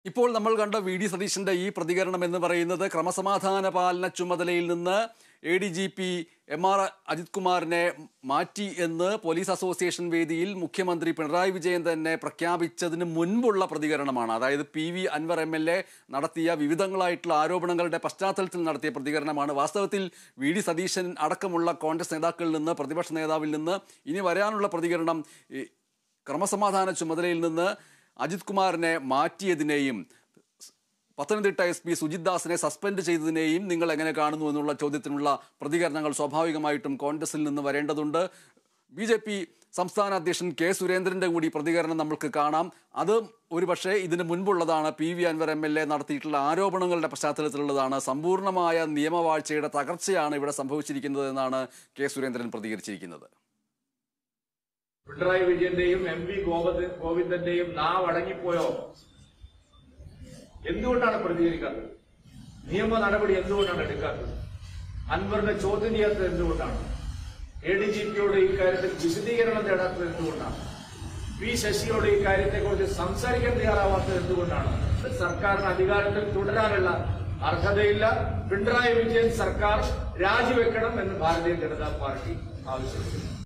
ഇപ്പോൾ നമ്മൾ കണ്ട വി ഡി സതീശന്റെ ഈ പ്രതികരണം എന്ന് പറയുന്നത് ക്രമസമാധാന പാലന ചുമതലയിൽ നിന്ന് A D G P M R Ajith കുമാറിനെ മാറ്റി എന്ന് പോലീസ് അസോസിയേഷൻ വേദിയിൽ മുഖ്യമന്ത്രി പിണറായി വിജയൻ തന്നെ പ്രഖ്യാപിച്ചതിന് മുൻപുള്ള പ്രതികരണമാണ് അതായത് P V Anvar M L A നടത്തിയ വിവിധങ്ങളായിട്ടുള്ള ആരോപണങ്ങളുടെ പശ്ചാത്തലത്തിൽ നടത്തിയ പ്രതികരണമാണ് വാസ്തവത്തിൽ വി ഡി സതീശൻ അടക്കമുള്ള കോൺഗ്രസ് നേതാക്കളിൽ നിന്ന് പ്രതിപക്ഷ നേതാവിൽ നിന്ന് ഇനി വരാനുള്ള പ്രതികരണം ഈ ക്രമസമാധാന ചുമതലയിൽ നിന്ന് അജിത് കുമാറിനെ മാറ്റിയതിനെയും പത്തനംതിട്ട എസ് പി സുജിത് ദാസിനെ സസ്പെൻഡ് ചെയ്തതിനെയും നിങ്ങൾ എങ്ങനെ കാണുന്നു എന്നുള്ള ചോദ്യത്തിനുള്ള പ്രതികരണങ്ങൾ സ്വാഭാവികമായിട്ടും കോൺഗ്രസിൽ നിന്ന് വരേണ്ടതുണ്ട് ബി ജെ പി സംസ്ഥാന അധ്യക്ഷൻ കെ സുരേന്ദ്രന്റെ കൂടി പ്രതികരണം നമുക്ക് കാണാം അത് ഒരുപക്ഷെ ഇതിന് മുൻപുള്ളതാണ് P V Anvar M L A നടത്തിയിട്ടുള്ള ആരോപണങ്ങളുടെ പശ്ചാത്തലത്തിലുള്ളതാണ് സമ്പൂർണ്ണമായ നിയമവാഴ്ചയുടെ തകർച്ചയാണ് ഇവിടെ സംഭവിച്ചിരിക്കുന്നത് എന്നാണ് കെ സുരേന്ദ്രൻ പ്രതികരിച്ചിരിക്കുന്നത് പിണറായി വിജയന്റെയും എം വി ഗോവിന്ദന്റെയും നാവ് അടങ്ങിപ്പോയോ എന്തുകൊണ്ടാണ് പ്രതികരിക്കാത്തത് നിയമ നടപടി എന്തുകൊണ്ടാണ് എടുക്കാത്തത് അൻവറിന്റെ ചോദ്യം ചെയ്യാത്തത് എന്തുകൊണ്ടാണ് എ ഡി ജി പിയോട് ഈ കാര്യത്തിൽ വിശദീകരണം തേടാത്തത് എന്തുകൊണ്ടാണ് പി ശശിയോട് ഈ കാര്യത്തെക്കുറിച്ച് സംസാരിക്കാൻ തയ്യാറാവാത്തത് എന്തുകൊണ്ടാണ് സർക്കാരിന് അധികാരത്തിൽ തുടരാനുള്ള അർഹതയില്ല പിണറായി വിജയൻ സർക്കാർ രാജിവെക്കണം എന്ന് ഭാരതീയ ജനതാ പാർട്ടി ആവശ്യപ്പെടുന്നു